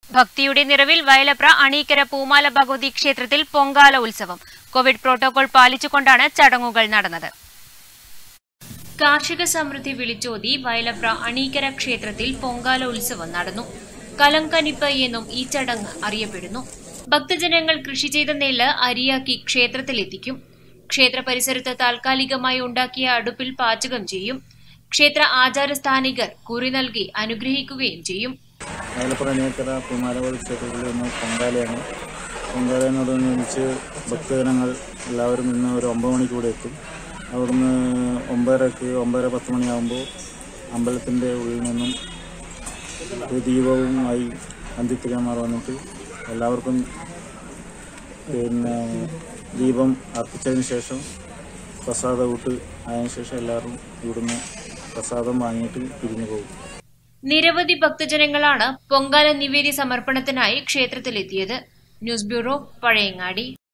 ഭക്തിയുടെ നിറവിൽ വയലപ്ര അണീക്കര പൂമാല ഭഗവതി ക്ഷേത്രത്തിൽ പൊങ്കാല ഉത്സവം കോവിഡ് പ്രോട്ടോകോൾ പാലിച്ചുകൊണ്ടാണ് ചടങ്ങുകൾ നടന്നത് കാർഷിക സമൃദ്ധി വിളിച്ചോതി വയലപ്ര അണീക്കര ക്ഷേത്രത്തിൽ പൊങ്കാല ഉത്സവം നടന്നു കലംകനിപ്പ് എന്നും ഈ ചടങ്ങ് അറിയപ്പെടുന്നു ഭക്തജനങ്ങൾ കൃഷി ചെയ്ത നെല്ല് അരിയാക്കി ക്ഷേത്രത്തിലെത്തിക്കും ക്ഷേത്ര പരിസരത്ത് താൽക്കാലികമായി ഉണ്ടാക്കിയ അടുപ്പിൽ പാചകം ചെയ്യും ക്ഷേത്ര ആചാരസ്ഥാനികർ കുറി നൽകി അനുഗ്രഹിക്കുകയും ചെയ്യും അയലപ്പുറ അണിയക്കര കുമാരവതി ക്ഷേത്രത്തിൽ ഇന്ന് പൊങ്കാലയാണ് പൊങ്കാലയോടനുബന്ധിച്ച് ഭക്തജനങ്ങൾ എല്ലാവരും ഇന്ന് ഒരു ഒമ്പത് മണിക്ക് കൂടെ എത്തും അവിടുന്ന് ഒമ്പതരക്ക് ഒമ്പതര പത്ത് മണിയാകുമ്പോൾ അമ്പലത്തിൻ്റെ ഉള്ളിൽ നിന്നും ഒരു ദീപവുമായി അന്തിത്തിരിയന്മാർ വന്നിട്ട് എല്ലാവർക്കും പിന്നെ ദീപം അർപ്പിച്ചതിന് ശേഷം പ്രസാദ കൂട്ട് അതിന് ശേഷം എല്ലാവരും ഇവിടുന്ന് പ്രസാദം വാങ്ങിയിട്ട് പിരിഞ്ഞു പോകും നിരവധി ഭക്തജനങ്ങളാണ് പൊങ്കാല നിവേദ്യ സമർപ്പണത്തിനായി ക്ഷേത്രത്തിലെത്തിയത് ന്യൂസ് ബ്യൂറോ പഴയങ്ങാടി